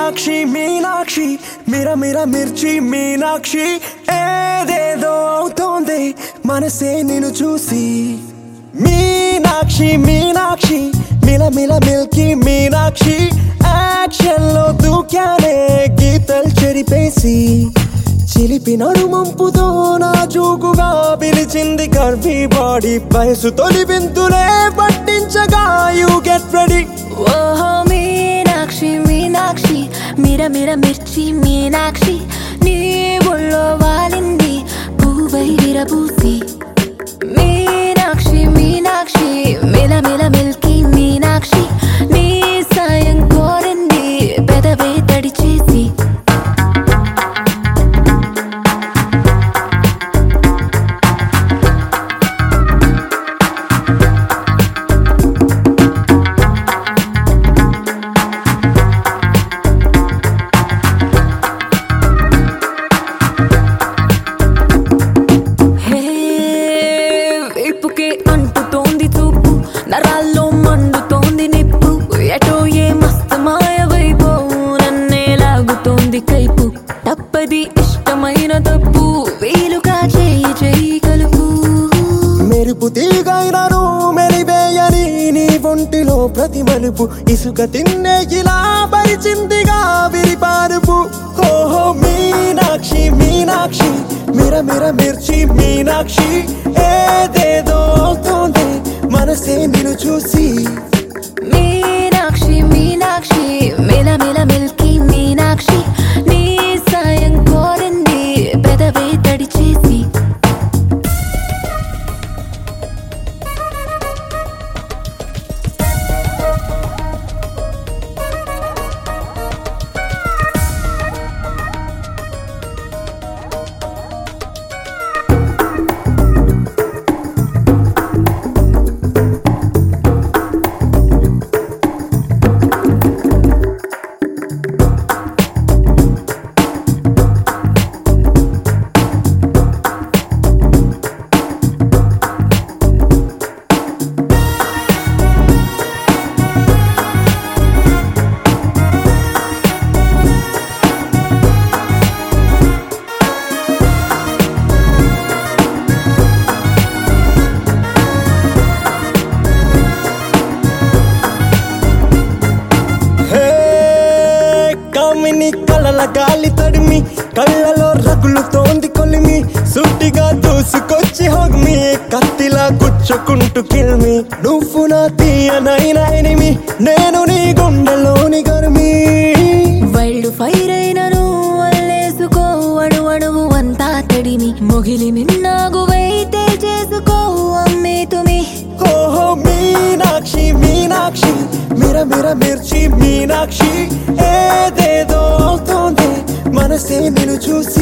మీనాక్షి మీనాక్షి మిర మిర మిర్చి మీనాక్షి ఏదేదో అవుతోంది మనసే నిన్ను చూసి మీనాక్షి మీనాక్షి మిల మిల మిల్కి మీనాక్షి యాక్షన్ లో దూకానే గీతలు చెరిపేసి చిలిపి నడుమంపుతో నా చూకుగా పిలిచింది కర్వీ బాడీ వయసు తొలి బిందులే పట్టించగా యూ గెట్ రెడీ ఓహో మీనాక్షి మీనాక్షి మిర మిర మిర్చి మీనాక్షి నీ ఒళ్ళో వాలింది పువ్వై విరబూసి మీనాక్షి మీనాక్షి మిల మిల మిల్కి మీనాక్షి నీ సాయం కోరింది పెదవే తడి చేసి హే ఇప్పుకే అంటుతోంది చూపు నరాల్లో మండుతోంది నిప్పు ఎటో ఏ మస్తు మాయ వైపు నన్నే లాగుతోంది కైపు తప్పది ఇష్టమైన తప్పు వీలుగా చేయి చేయి కలుపు మెరుపు తీగైనను మెలివేయని నీ ఒంటిలో ప్రతి మలుపు ఇసుక తిన్నే ఇలా పరిచిందిగా విరిపారుపు ఓహో మీనాక్షి మీనాక్షి మిర మిర మిర్చి మీనాక్షి ఏదేదో అవుతోంది మనసే నిన్ను చూసి మీనాక్షి మీనాక్షి మిల మిల మిల్కి మీనాక్షి నీ సాయం కోరింది పెదవే తడి చేసి హే కామిని కళ్ళల గాలి తడిమి కళ్ళలో రగులుతోంది కొలిమి సుట్టిగా దూసుకొచ్చి హొగ్మి కత్తిలా గుచ్చుకుంటూ కిల్మి నువ్వు నా తీయనైన ఎనిమి నేను నీ గుండెలోని గర్మి వైల్డ్ ఫైర్ అయినను అల్లేసుకో అణు అణువు అంతా తడిమి మొగిలి మిన్నాగువైతే చేసుకో అమ్మే తుమి ఓహో మీనాక్షి మీనాక్షి మిర మిర మిర్చి మీనాక్షి ఏదేదో అవుతోంది మనసే నిన్ను చూసి